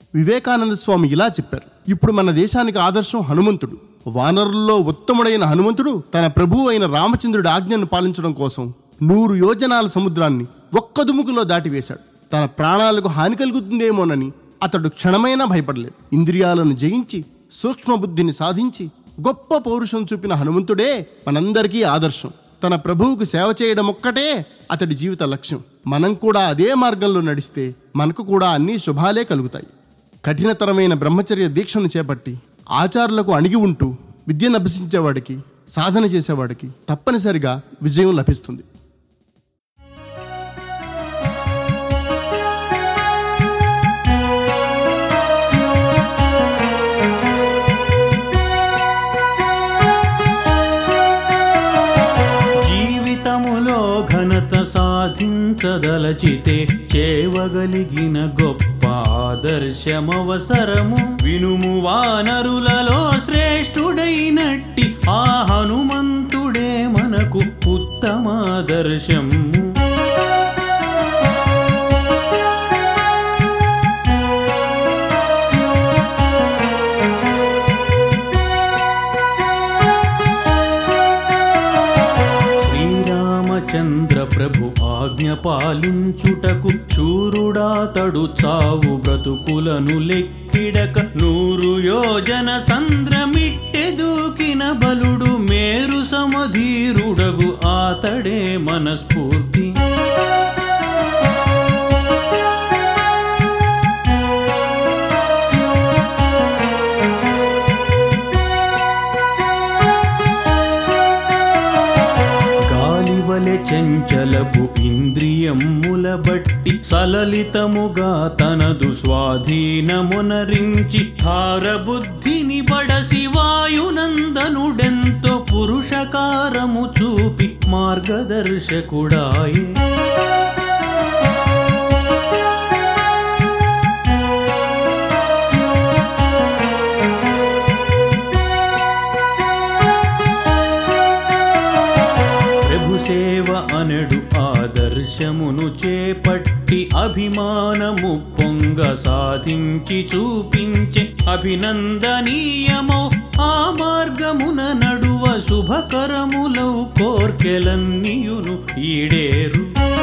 వివేకానంద స్వామి ఇలా చెప్పారు ఇప్పుడు మన దేశానికి ఆదర్శం హనుమంతుడు వానరుల్లో ఉత్తముడైన హనుమంతుడు తన ప్రభువు అయిన రామచంద్రుడి ఆజ్ఞను పాలించడం కోసం నూరు యోజనాల సముద్రాన్ని ఒక్క దుముకులో దాటివేశాడు తన ప్రాణాలకు హాని కలుగుతుందేమోనని అతడు క్షణమైనా భయపడలేదు ఇంద్రియాలను జయించి సూక్ష్మ బుద్ధిని సాధించి గొప్ప పౌరుషం చూపిన హనుమంతుడే మనందరికీ ఆదర్శం తన ప్రభువుకు సేవ చేయడం ఒక్కటే అతడి జీవిత లక్ష్యం మనం కూడా అదే మార్గంలో నడిస్తే మనకు కూడా అన్ని శుభాలే కలుగుతాయి కఠినతరమైన బ్రహ్మచర్య దీక్షను చేపట్టి ఆచారులకు అణిగి ఉంటూ విద్యను అభ్యసించేవాడికి సాధన చేసేవాడికి తప్పనిసరిగా విజయం లభిస్తుంది జీవితములో ఘనత సాధించదలచితే చేవగలిగిన గొప్ప ఆదర్శమవసరము వినుము వానరులలో శ్రేష్ఠుడైనట్టి ఆ హనుమంతుడే మనకు ఉత్తమాదర్శము శ్రీరామచంద్ర ప్రభు ఆజ్ఞ పాలించుటకు శూరుడాతడు చావు బ్రతుకులను లెక్కిడక నూరు యోజన సంద్రమిట్టె దూకిన బలుడు మేరు సమధీరుడగు ఆతడే మనస్ఫూర్తి గాలివలె చెంచలపు ఇంద్రియముల బట్టి సలలితముగా తనదు స్వాధీనమునరించి హారబుద్ధిని బడసి వాయునందనుడెంతో పురుషకారము చూపి మార్గదర్శకుడాయే ప్రభు సేవ అనడు ఆదర్శమును చేపట్టి అభిమానము పొంగ సాధించి చూపించే అభినందనీయమౌ ఆ మార్గమున నడువ శుభకరములౌ కోర్కెలన్నీయును ఈడేరు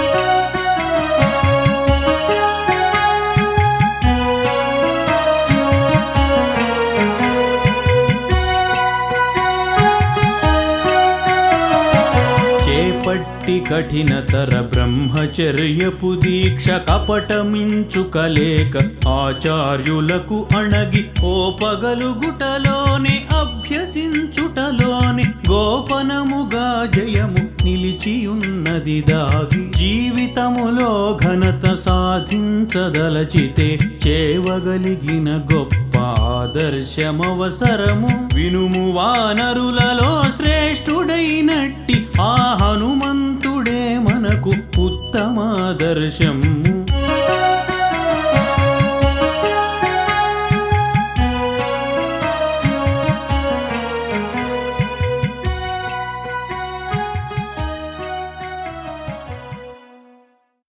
చేపట్టి కఠినతర బ్రహ్మచర్యపు దీక్ష కపటమించుకలేక ఆచార్యులకు అణగి ఓపగలుగుటలోనే అభ్యసించుటలోనే గోపనముగా జయము నిలిచియున్నది దాగి జీవితములో ఘనత సాధించదలచితే చేవగలిగిన గొప్ప ఆదర్శమవసరము వినుము వానరులలో శ్రేష్ఠుడైనట్టి ఆ హనుమంతుడే మనకు ఉత్తమాదర్శము